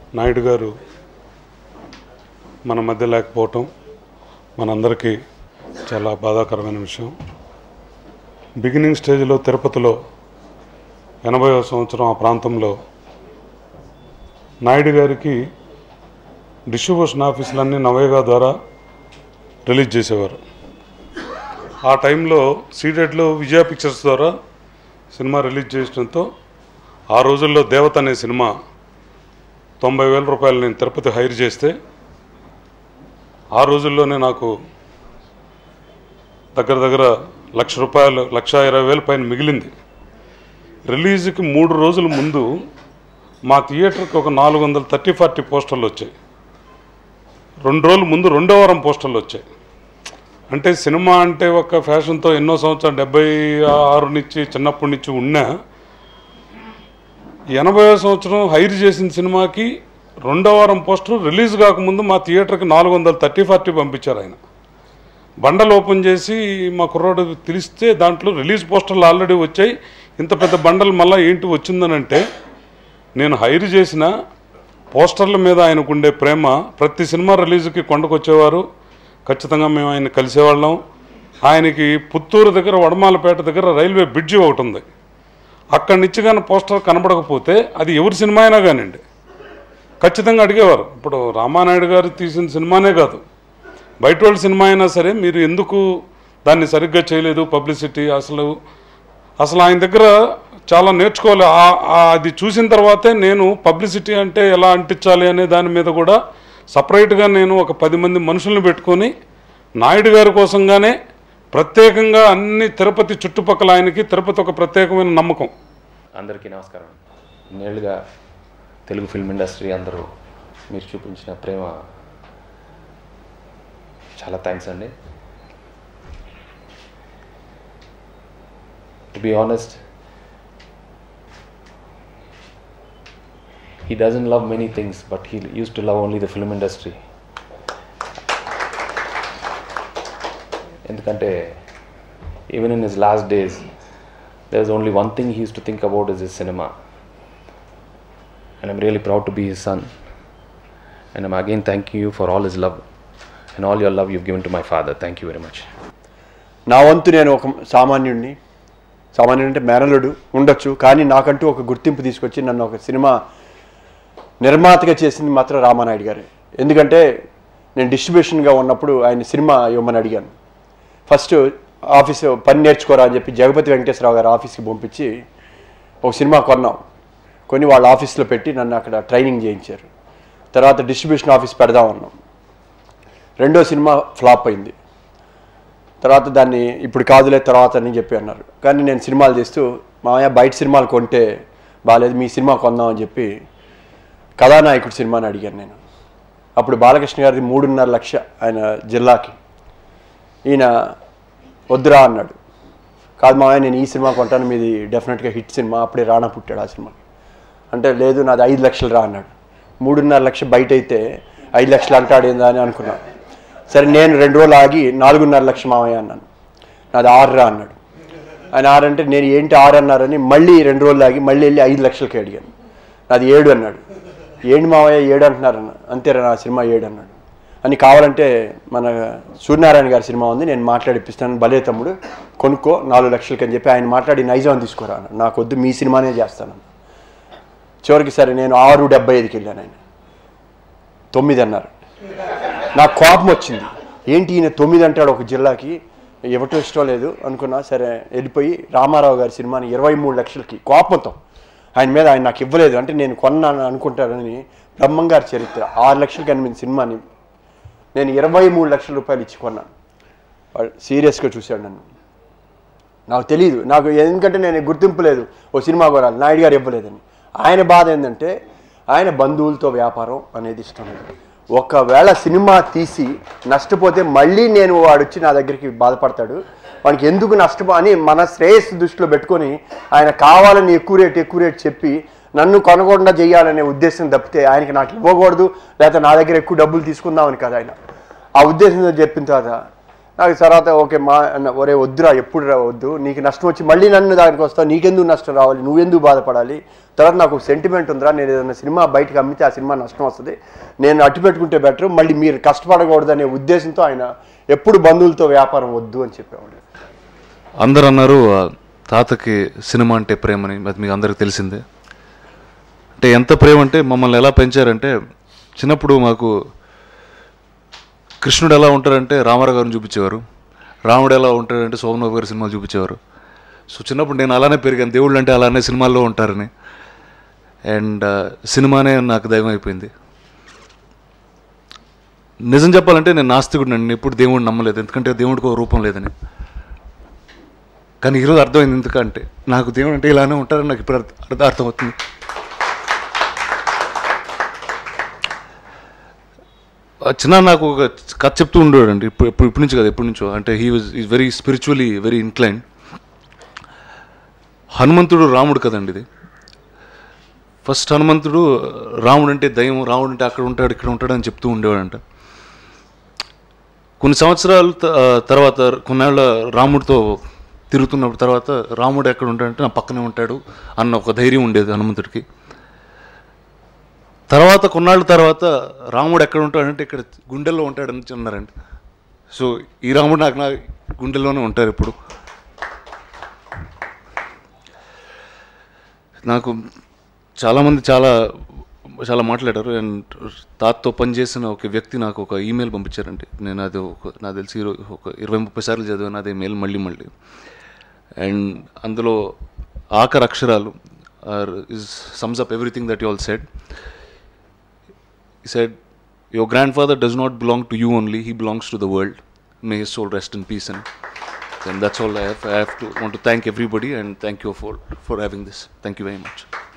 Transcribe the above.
నాయుడు గారు మన మధ్య లేకపోవటం మనందరికీ చాలా బాధాకరమైన విషయం బిగినింగ్ స్టేజ్లో తిరుపతిలో ఎనభైవ సంవత్సరం ఆ ప్రాంతంలో నాయుడు గారికి డిస్ట్రిబ్యూషన్ ఆఫీసులన్నీ నవేగా ద్వారా రిలీజ్ చేసేవారు ఆ టైంలో సీడెడ్లో విజయ పిక్చర్స్ ద్వారా సినిమా రిలీజ్ చేయడంతో ఆ రోజుల్లో దేవత అనే సినిమా తొంభై వేల రూపాయలు నేను తిరుపతి హైర్ చేస్తే ఆ రోజుల్లోనే నాకు దగ్గర దగ్గర లక్ష రూపాయలు లక్ష ఇరవై వేల పైన మిగిలింది రిలీజ్కి మూడు రోజుల ముందు మా థియేటర్కి ఒక నాలుగు వందల థర్టీ ఫార్టీ పోస్టర్లు వచ్చాయి రెండు రోజుల ముందు రెండో వారం పోస్టర్లు వచ్చాయి అంటే సినిమా అంటే ఒక ఫ్యాషన్తో ఎన్నో సంవత్సరాలు డెబ్బై ఆరు నుంచి చిన్నప్పటి నుంచి ఉన్నా ఎనభై సంవత్సరం హైర్ చేసిన సినిమాకి రెండో వారం పోస్టర్ రిలీజ్ కాకముందు మా థియేటర్కి నాలుగు వందల థర్టీ ఫార్టీ పంపించారు ఆయన బండలు ఓపెన్ చేసి మా కుర్రాడు తెలిస్తే దాంట్లో రిలీజ్ పోస్టర్లు ఆల్రెడీ వచ్చాయి ఇంత పెద్ద బండలు మళ్ళీ ఏంటి వచ్చిందనంటే నేను హైర్ చేసిన పోస్టర్ల మీద ఆయనకు ఉండే ప్రేమ ప్రతి సినిమా రిలీజ్కి కొండకొచ్చేవారు ఖచ్చితంగా మేము ఆయన కలిసేవాళ్ళం ఆయనకి పుత్తూరు దగ్గర వడమాలపేట దగ్గర రైల్వే బ్రిడ్జి ఒకటి ఉంది అక్కడి నుంచి కానీ పోస్టర్ కనబడకపోతే అది ఎవరి సినిమా అయినా కానివ్వండి ఖచ్చితంగా అడిగేవారు ఇప్పుడు రామానాయుడు గారు తీసిన సినిమానే కాదు బయట వాళ్ళ సినిమా అయినా సరే మీరు ఎందుకు దాన్ని సరిగ్గా చేయలేదు పబ్లిసిటీ అసలు అసలు ఆయన దగ్గర చాలా నేర్చుకోవాలి ఆ- ఆ- అది చూసిన తర్వాతే నేను పబ్లిసిటీ అంటే ఎలా అంటించాలి అనే దాని మీద కూడా సపరేట్గా నేను ఒక పది మంది మనుషుల్ని పెట్టుకొని నాయుడు గారి కోసంగానే ప్రత్యేకంగా అన్ని తిరుపతి చుట్టుపక్కల ఆయనకి తిరుపతి ఒక ప్రత్యేకమైన నమ్మకం అందరికీ నమస్కారం నేళ్ళుగా తెలుగు ఫిల్మ్ ఇండస్ట్రీ అందరూ మీరు చూపించిన ప్రేమ చాలా థ్యాంక్స్ అండి to be honest he doesn't love many things but he used to love only the film industry ఎందుకంటే even in his last days there is only one thing he used to think about is his cinema and i'm really proud to be his son and i'm again thanking you for all his love and all your love you've given to my father thank you very much నా వంతు నేను ఒక సామాన్యుడిని సామాన్యుడు అంటే మేనలుడు ఉండొచ్చు కానీ నాకంటూ ఒక గుర్తింపు తీసుకొచ్చి నన్ను ఒక సినిమా నిర్మాతగా చేసింది మాత్రం రామానాయుడు గారు ఎందుకంటే నేను డిస్ట్రిబ్యూషన్గా ఉన్నప్పుడు ఆయన సినిమా ఇవ్వమని అడిగాను ఫస్ట్ ఆఫీస్ పని నేర్చుకోరా అని చెప్పి జగపతి వెంకటేశ్వరరావు గారు ఆఫీస్కి పంపించి ఒక సినిమా కొన్నాం కొని వాళ్ళ ఆఫీస్లో పెట్టి నన్ను అక్కడ ట్రైనింగ్ చేయించారు తర్వాత డిస్ట్రిబ్యూషన్ ఆఫీస్ పెడదాం అన్నాం రెండో సినిమా ఫ్లాప్ అయింది తర్వాత దాన్ని ఇప్పుడు కాదులే తర్వాత అని చెప్పి అన్నారు కానీ నేను సినిమాలు చేస్తూ మామయ్య బయట సినిమాలు కొంటే బాగాలేదు మీ సినిమా కొందాం అని చెప్పి కథానాయకుడు సినిమాని అడిగాను నేను అప్పుడు బాలకృష్ణ గారిది మూడున్నర లక్ష ఆయన జిల్లాకి ఈయన వద్దురా అన్నాడు కాదు మామయ్య నేను ఈ సినిమా కొంటాను మీది డెఫినెట్గా హిట్ సినిమా అప్పుడే రాణా పుట్టాడు ఆ సినిమాకి అంటే లేదు నాది ఐదు లక్షలు రా అన్నాడు మూడున్నర లక్ష బయట అయితే ఐదు లక్షలు అంటాడేందా అని అనుకున్నా సరే నేను రెండు రోజులు ఆగి నాలుగున్నర లక్ష మామయ్య అన్నాను నాది ఆరు రా అన్నాడు ఆయన ఆరు అంటే నేను ఏంటి ఆరు అన్నారని మళ్ళీ రెండు రోజులు ఆగి మళ్ళీ వెళ్ళి ఐదు లక్షలకి అడిగాను నాది ఏడు అన్నాడు ఏంటి మావయ్య ఏడు అంటున్నారన్న అంతేరా నా సినిమా ఏడు అన్నాడు అని కావాలంటే మన సూర్యనారాయణ గారి సినిమా ఉంది నేను మాట్లాడిపిస్తాను భలే తమ్ముడు కొనుక్కో నాలుగు లక్షలకి అని చెప్పి ఆయన మాట్లాడి నైజాం తీసుకోరా అన్నాడు నాకు వద్దు మీ సినిమానే చేస్తాను చివరికి సరే నేను ఆరు డెబ్బై ఐదుకి వెళ్ళాను ఆయన తొమ్మిది అన్నారు నాకు కోపం వచ్చింది ఏంటి ఈయన తొమ్మిది అంటాడు ఒక జిల్లాకి ఇవ్వటం ఇష్టం లేదు అనుకున్నా సరే వెళ్ళిపోయి రామారావు గారి సినిమాని ఇరవై మూడు లక్షలకి కోపంతో ఆయన మీద ఆయన నాకు ఇవ్వలేదు అంటే నేను కొన్నాను అనుకుంటానని బ్రహ్మం గారి చరిత్ర ఆరు లక్షలకి అనిపింది సినిమాని నేను ఇరవై మూడు లక్షల రూపాయలు ఇచ్చి కొన్నాను వాడు సీరియస్గా చూశాడు నన్ను నాకు తెలియదు నాకు ఎందుకంటే నేను గుర్తింపు లేదు ఓ సినిమా కొనాలి నాయుడు గారు ఇవ్వలేదని ఆయన బాధ ఏంటంటే ఆయన బంధువులతో వ్యాపారం అనేది ఇష్టం లేదు ఒకవేళ సినిమా తీసి నష్టపోతే మళ్ళీ నేను వాడు వచ్చి నా దగ్గరికి బాధపడతాడు వానికి ఎందుకు నష్టపో అని మన శ్రేయస్సు దృష్టిలో పెట్టుకొని ఆయన కావాలని ఎక్కువ రేట్ ఎక్కువ రేట్ చెప్పి నన్ను కొనకుండా చేయాలనే ఉద్దేశం తప్పితే ఆయనకి నాకు ఇవ్వకూడదు లేకపోతే నా దగ్గర ఎక్కువ డబ్బులు తీసుకుందామని కదా ఆయన ఆ ఉద్దేశంతో చెప్పిన తర్వాత నాకు తర్వాత ఓకే మా అన్న ఒరే వద్దురా ఎప్పుడు రా వద్దు నీకు నష్టం వచ్చి మళ్ళీ నన్ను దానికి వస్తావు నీకెందుకు నష్టం రావాలి నువ్వెందుకు బాధపడాలి తర్వాత నాకు సెంటిమెంట్ ఉందిరా నేను ఏదైనా సినిమా బయటకు అమ్మితే ఆ సినిమా నష్టం వస్తుంది నేను అట్టు పెట్టుకుంటే బెటర్ మళ్ళీ మీరు కష్టపడకూడదు అనే ఉద్దేశంతో ఆయన ఎప్పుడు బంధువులతో వ్యాపారం వద్దు అని చెప్పేవాడు అందరు అన్నారు ఆ, తాతకి సినిమా అంటే ప్రేమని అది మీకు అందరికి తెలిసిందే అంటే ఎంత ప్రేమ అంటే మమ్మల్ని ఎలా పెంచారంటే చిన్నప్పుడు మాకు కృష్ణుడు ఎలా ఉంటారంటే రామారావు గారిని చూపించేవారు రాముడు ఎలా ఉంటాడంటే సోమనాథ్ గారి సినిమాలు చూపించేవారు సో చిన్నప్పుడు నేను అలానే పెరిగాను దేవుళ్ళు అంటే అలానే సినిమాల్లో ఉంటారని అండ్ సినిమానే నాకు దైవం అయిపోయింది నిజం చెప్పాలంటే నేను నాస్తికుడు నేను ఎప్పుడు దేవుడిని నమ్మలేదు ఎందుకంటే దేవుడికి ఒక రూపం లేదని కానీ ఈరోజు అర్థమైంది ఎందుకంటే నాకు దేవుడు అంటే ఇలానే ఉంటారని నాకు ఇప్పుడు అర్థ- అర్థం అర్థమవుతుంది ఆ చిన్న నాకు ఒక కథ చెప్తూ ఉండేవాడండి ఇప్పుడు ఇప్పుడు ఇప్పటి నుంచి కదా ఎప్పటి నుంచో అంటే he was is very spiritually very incline హనుమంతుడు రాముడు కదండి ఇది ఫస్ట్ హనుమంతుడు రాముడు అంటే దయ్యం రాముడు అంటే అక్కడ ఉంటాడు ఇక్కడ ఉంటాడు అని చెప్తూ ఉండేవాడంట కొన్ని సంవత్సరాల త- ఆ, తర్వాత కొన్నేళ్ళ రాముడితో తిరుగుతున్నప్పుడు తర్వాత రాముడు ఎక్కడ ఉంటాడంటే నా పక్కనే ఉంటాడు అన్న ఒక ధైర్యం ఉండేది హనుమంతుడికి తర్వాత కొన్నాళ్ళ తర్వాత రాముడు ఎక్కడ ఉంటాడంటే ఇక్కడ గుండెల్లో ఉంటాడని అన్నారండి సో ఈ రాముడు నాకు నా గుండెల్లోనే ఉంటారు ఇప్పుడు నాకు చాలామంది చాలా చాలా మాట్లాడారు అండ్ తాతతో పనిచేసిన ఒక వ్యక్తి నాకు ఒక ఈమెయిల్ పంపించారండి నేను అది ఒక నాకు తెలిసి ఇరవై- ఒక ఇరవై ముప్పై సార్లు చదివాను అదే మెయిల్ మళ్ళీ మళ్ళీ అండ్ అందులో ఆఖరి అక్షరాలు are is sums up everything that you all said he said, Your grandfather does not belong to you only, he belongs to the world. May his soul rest in peace. And, and that's all I have. I have to want to thank everybody and thank you for, for having this. Thank you very much.